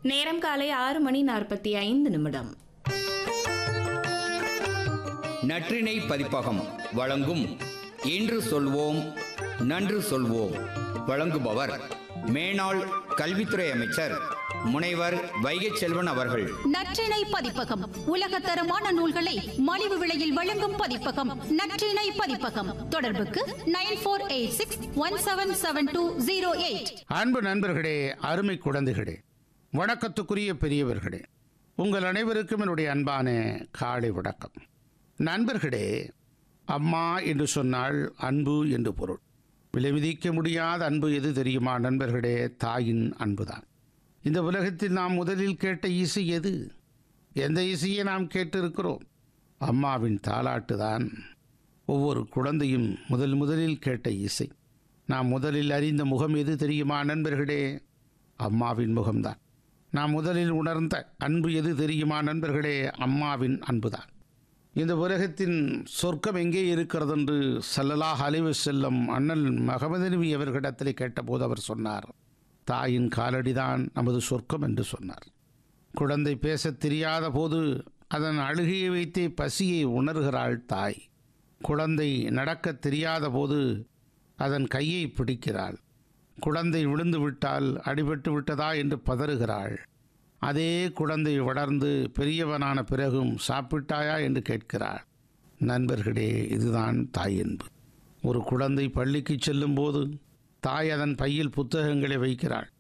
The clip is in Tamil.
நேரம் காலை ஆறு மணி நாற்பத்தி ஐந்து நிமிடம் நற்றினை பதிப்பகம் வழங்கும் இன்று சொல்வோம் நன்று சொல்வோம் வழங்குபவர் மேனாள் கல்வித்துறை அமைச்சர் முனைவர் வைகை செல்வன் அவர்கள் நற்றினை பதிப்பகம் உலகத்தரமான நூல்களை மலிவு விலையில் வழங்கும் பதிப்பகம் நற்றினை பதிப்பகம் தொடர்புக்கு nine four eight six one seven seven two zero eight அன்பு நண்பர்களே அருமை குழந்தைகளே வணக்கத்துக்குரிய பெரியவர்களே உங்கள் அனைவருக்கும் என்னுடைய அன்பான காலை வணக்கம் நண்பர்களே அம்மா என்று சொன்னால் அன்பு என்று பொருள் விலைமதிக்க முடியாத அன்பு எது தெரியுமா நண்பர்களே தாயின் அன்புதான் இந்த உலகத்தில் நாம் முதலில் கேட்ட இசை எது எந்த இசையை நாம் கேட்டிருக்கிறோம் அம்மாவின் தாலாட்டு தான் ஒவ்வொரு குழந்தையும் முதல் முதலில் கேட்ட இசை நாம் முதலில் அறிந்த முகம் எது தெரியுமா நண்பர்களே அம்மாவின் முகம்தான் நாம் முதலில் உணர்ந்த அன்பு எது தெரியுமா நண்பர்களே அம்மாவின் அன்புதான் இந்த உலகத்தின் சொர்க்கம் எங்கே இருக்கிறது என்று சல்லலாஹ் அலைவு செல்லம் அண்ணல் மகமது நபி அவர்களிடத்தில் கேட்டபோது அவர் சொன்னார் தாயின் காலடிதான் நமது சொர்க்கம் என்று சொன்னார் குழந்தை பேசத் தெரியாத போது அதன் அழுகையை வைத்தே பசியை உணர்கிறாள் தாய் குழந்தை நடக்கத் தெரியாத போது அதன் கையை பிடிக்கிறாள் குழந்தை விழுந்து விட்டால் அடிபட்டு விட்டதா என்று பதறுகிறாள் அதே குழந்தை வளர்ந்து பெரியவனான பிறகும் சாப்பிட்டாயா என்று கேட்கிறாள் நண்பர்களே இதுதான் தாய் அன்பு ஒரு குழந்தை பள்ளிக்கு செல்லும்போது தாய் அதன் பையில் புத்தகங்களை வைக்கிறாள்